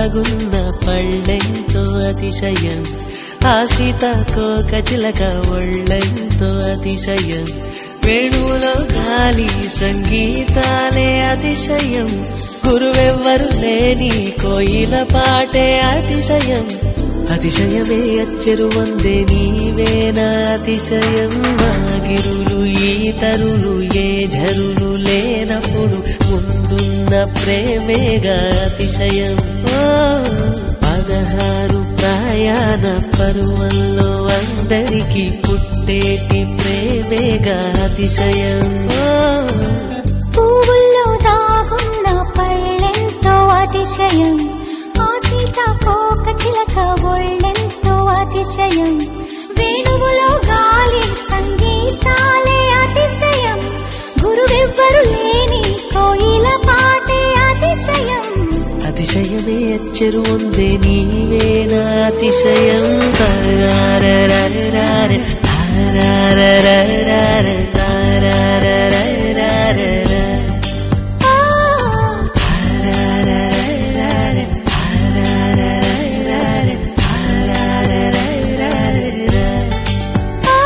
దాగున్న పళ్ళెంతో అతిశయం ఆ సీతాకోక చిలక ఒళ్ళెంతో అతిశయం వేణువులో గాలి సంగీతాలే అతిశయం గురువెవ్వరు లేని కోయిల పాటే అతిశయం అతిశయమే అచ్చరు వందే నీవేనా అతిశయం మాగిరులు ఈతరులు ఏ ఝరులు లేనప్పుడు ముందున్న ప్రేమేగా అతిశయం ఓ పదహారు ప్రయాణ పరువల్లో అందరికీ పుట్టేటి ప్రేమేగా అతిశయం ఓ పువ్వుల్లో దాగున్న పళ్ళెంతో అతిశయం ఆ సీతాకోక చిలక ఒళ్ళెంతో అతిశయం వేణువులో గాలి సంగీతాలే అతిశయం గురువెవ్వరు లేని కోయిల పాటే అతిశయం అతిశయమే అచ్చరు ఉందే నీవేనా అతిశయం తారారరారరార, తారారరారరార, తారారరారరార, ఆ, తారారరారరార, తారారరారరార, తారారరారరార. ఆ.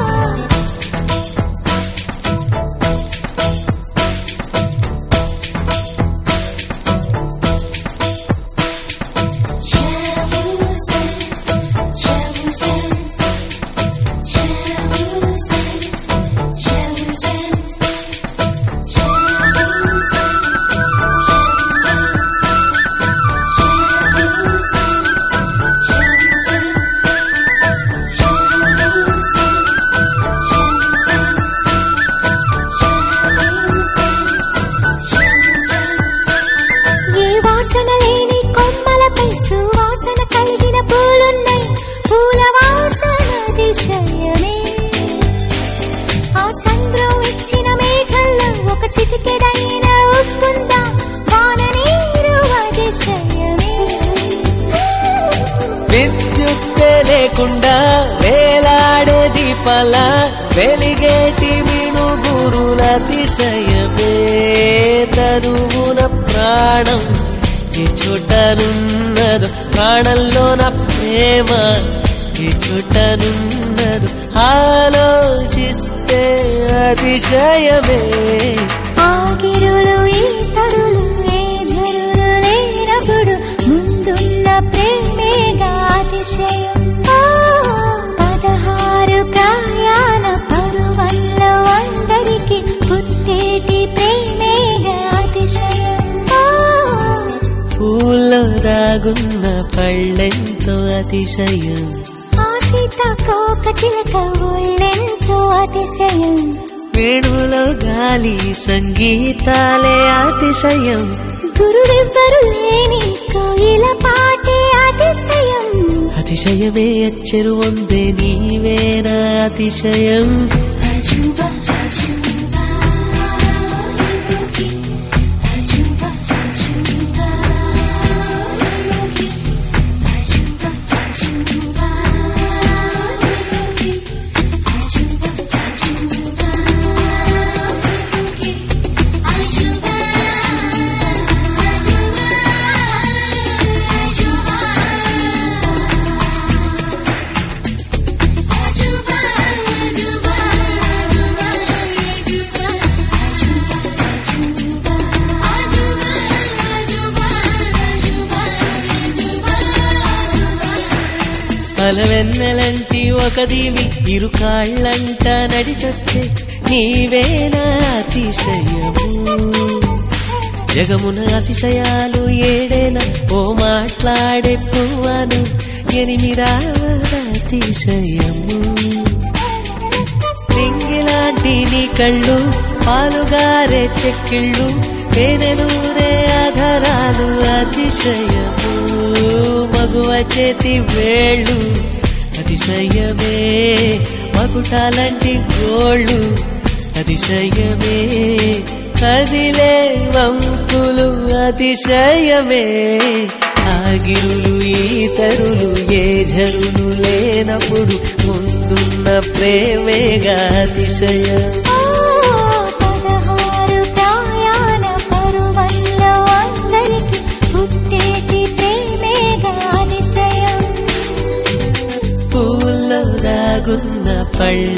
ఏ వాసన లేని కొమ్మలపై సువాసన కలిగిన పూలున్నాయి పూల వాసన దిశయమే ఆ సంద్రం ఇచ్చిన మేఘంలో ఒక చిటికెడైన ఉప్పుందా వాన నీరు అతిశయమే విద్యుత్తే లేకుండా వేలాడే దీపాల వెలిగేటి మిణుగురుల అతిశయమే తరువున ప్రాణం ఈ చుట్టనున్నదు ప్రాణంలోన ప్రేమ ఈ చుట్టనున్నదు ఆలోచిస్తే అతిశయమే ఆగిరులు ఈ తరులు ఏ జరులు లేనప్పుడు ముందున్న ప్రేమేగా అతిశయం ఆ, పదహారు ప్రయాణ పరువల్లో అందరికి పుట్టేటి ప్రేమేగా అతిశయం ఆ, పూల్లో దాగున్న పళ్ళెంతో అతిశయం ఆ సీతాకోక చిలక ఒళ్ళెంతో అతిశయం వేణువులో గాలి సంగీతాలే అతిశయం గురువెవ్వరు లేని కోయిల పాటే అతిశయం అతిశయమే అచ్చరు వందే నీవేనా అతిశయం అలవెన్నెలంటి ఒక దీవి ఇరు కాళ్ళంట నడిచొచ్చే నీవేనా అతిశయము జగమున అతిశయాలు ఏడేనా ఓ మాట్లాడే పువ్వను ఎనిమిదావద అతిశయము నింగిలాంటి నీ కళ్ళు పాలుగారే చెక్కిళ్ళు పేనెలూరే ఆధారాలు అతిశయము మగువ చేతి వేళ్ళు అతిశయమే మకుటాలంటి గోళ్ళు అతిశయమే కదిలే వంపులు అతిశయమే ఆగిరులు ఈతరులు ఏ జరులు లేనప్పుడు ముందున్న ప్రేమేగా అతిశయం ఆ, పదహారు ప్రయాణ పరువల్లో అందరికి పుట్టేటి ప్రేమ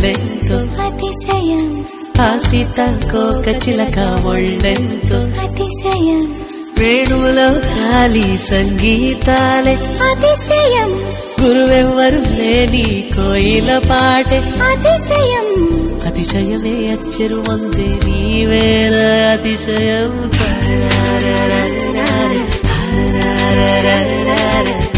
ఒళ్ళెంతో అతిశయం ఆ సీతాకోక చిలక ఒళ్ళెంతో అతిశయం వేణువులో ఖాళీ సంగీతాలే అతిశయం గురువెవ్వరు లేని కోయిల పాటే అతిశయం అతిశయమే అచ్చరు వందే నీవేర అతిశయం